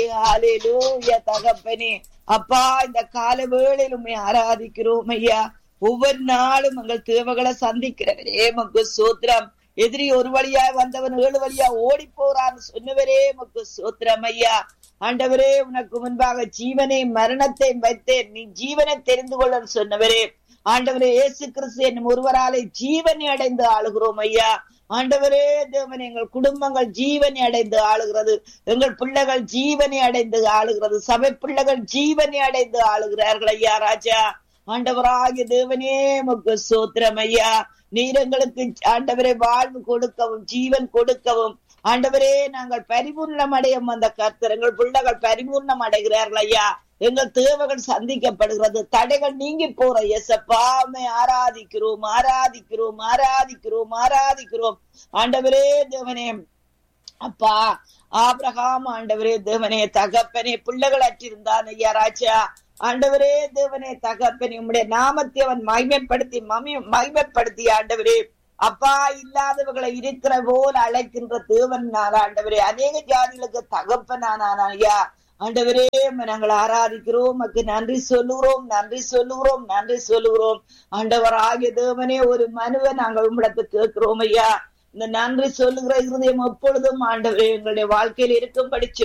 ஹalleluya தகப்பனே அப்பா இந்த கால வேளையில் உண்மை ஆராதிக்கிறோம் ஐயா ஒவ்வொரு நாளும் எங்கள் தேவைகளை சந்திக்கிறவரே மக்கு சோத்திரம் எதிரி ஒரு வழியா வந்தவன் ஏழு வழியா ஓடி போறான்னு சொன்னவரே மக்கு சோத்திரம் ஐயா ஆண்டவரே உனக்கு முன்பாக ஜீவனை மரணத்தை வைத்தேன் நீ ஜீவனை தெரிந்து கொள்ள சொன்னவரே ஆண்டவரே இயேசு கிறிஸ்து என்னும் ஒருவராலே ஜீவனை அடைந்து ஆளுகிறோம் ஐயா ஆண்டவரே தேவன் எங்கள் குடும்பங்கள் ஜீவனை அடைந்து ஆளுகிறது எங்கள் பிள்ளைகள் ஜீவனை அடைந்து ஆளுகிறது சபை பிள்ளைகள் ஜீவனை அடைந்து ஆளுகிறார்கள் ஐயா ராஜா ஆண்டவராகிய தேவனே முக்கு சோத்திரம் ஐயா நீர் எங்களுக்கு ஆண்டவரை வாழ்வு கொடுக்கவும் ஜீவன் கொடுக்கவும் ஆண்டவரே நாங்கள் பரிபூர்ணம் அடையும் அந்த கர்த்தர் எங்கள் பிள்ளைகள் பரிபூர்ணம் அடைகிறார்கள் ஐயா எங்கள் தேவைகள் சந்திக்கப்படுகிறது தடைகள் நீங்கி போற எசப்பாமை ஆராதிக்கிறோம் ஆராதிக்கிறோம் ஆராதிக்கிறோம் ஆராதிக்கிறோம் ஆண்டவரே தேவனே அப்பா ஆபிரகாம் ஆண்டவரே தேவனே தகப்பனே பிள்ளைகள் அற்றிருந்தான் ஐயா ராஜா ஆண்டவரே தேவனே தகப்பனே உம்முடைய நாமத்தை அவன் மகிமைப்படுத்தி மமி மகிமைப்படுத்தி ஆண்டவரே அப்பா இல்லாதவர்களை இருக்கிற போல் அழைக்கின்ற தேவன் நான் ஆண்டவரே அநேக ஜாதிகளுக்கு தகப்பனானான் ஐயா ஆண்டவரே நாங்கள் ஆராதிக்கிறோம் மக்கு நன்றி சொல்லுகிறோம் நன்றி சொல்லுகிறோம் நன்றி சொல்லுகிறோம் ஆண்டவர் ஆகிய தேவனே ஒரு மனுவை நாங்கள் உம்மிடத்து கேட்கிறோம் ஐயா இந்த நன்றி சொல்லுகிற இருதயம் எப்பொழுதும் ஆண்டவரே எங்களுடைய வாழ்க்கையில் இருக்கும்படி